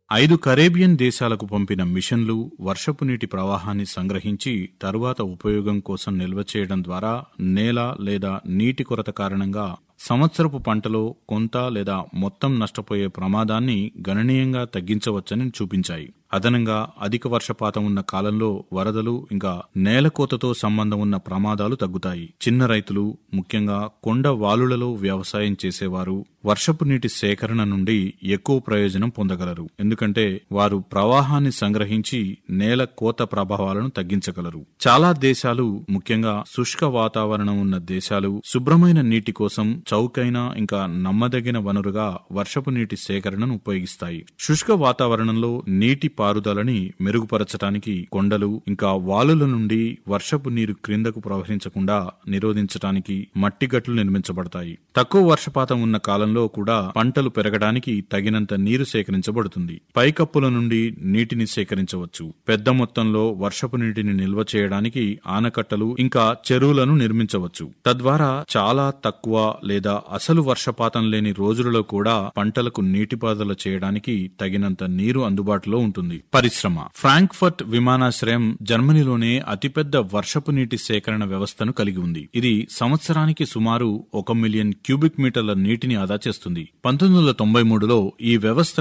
ఐదు కరేబియన్ దేశాలకు పంపిన మిషన్లు వర్షపు నీటి ప్రవాహాన్ని సంగ్రహించి తరువాత ఉపయోగం కోసం నిల్వ చేయడం ద్వారా నేల లేదా నీటి కొరత కారణంగా సంవత్సరపు పంటలో కొంత లేదా మొత్తం నష్టపోయే ప్రమాదాన్ని గణనీయంగా తగ్గించవచ్చని చూపించాయి అదనంగా అధిక వర్షపాతం ఉన్న కాలంలో వరదలు ఇంకా నేలకోతతో సంబంధం ఉన్న ప్రమాదాలు తగ్గుతాయి చిన్న రైతులు ముఖ్యంగా కొండ వాలులలో వ్యవసాయం చేసేవారు వర్షపు నీటి సేకరణ నుండి ఎక్కువ ప్రయోజనం పొందగలరు ఎందుకంటే వారు ప్రవాహాన్ని సంగ్రహించి నేల కోత ప్రభావాలను తగ్గించగలరు చాలా దేశాలు ముఖ్యంగా శుష్క వాతావరణం ఉన్న దేశాలు శుభ్రమైన నీటి కోసం చౌకైన ఇంకా నమ్మదగిన వనరుగా వర్షపు నీటి సేకరణను ఉపయోగిస్తాయి శుష్క వాతావరణంలో నీటి పారుదలని మెరుగుపరచడానికి కొండలు ఇంకా వాలుల నుండి వర్షపు నీరు క్రిందకు ప్రవహించకుండా నిరోధించడానికి మట్టి గట్లు నిర్మించబడతాయి తక్కువ వర్షపాతం ఉన్న కాలంలో కూడా పంటలు పెరగడానికి తగినంత నీరు సేకరించబడుతుంది పైకప్పుల నుండి నీటిని సేకరించవచ్చు పెద్ద మొత్తంలో వర్షపు నీటిని నిల్వ చేయడానికి ఆనకట్టలు ఇంకా చెరువులను నిర్మించవచ్చు తద్వారా చాలా తక్కువ లేదా అసలు వర్షపాతం లేని రోజులలో కూడా పంటలకు నీటిపారుదల చేయడానికి తగినంత నీరు అందుబాటులో ఉంటుంది పరిశ్రమ ఫ్రాంక్ఫర్ట్ విమానాశ్రయం జర్మనీలోనే అతిపెద్ద వర్షపు నీటి సేకరణ వ్యవస్థను కలిగి ఉంది ఇది సంవత్సరానికి సుమారు ఒక మిలియన్ క్యూబిక్ మీటర్ల నీటిని ఆదా చేస్తుంది పంతొమ్మిది వందల తొంభై మూడులో ఈ వ్యవస్థ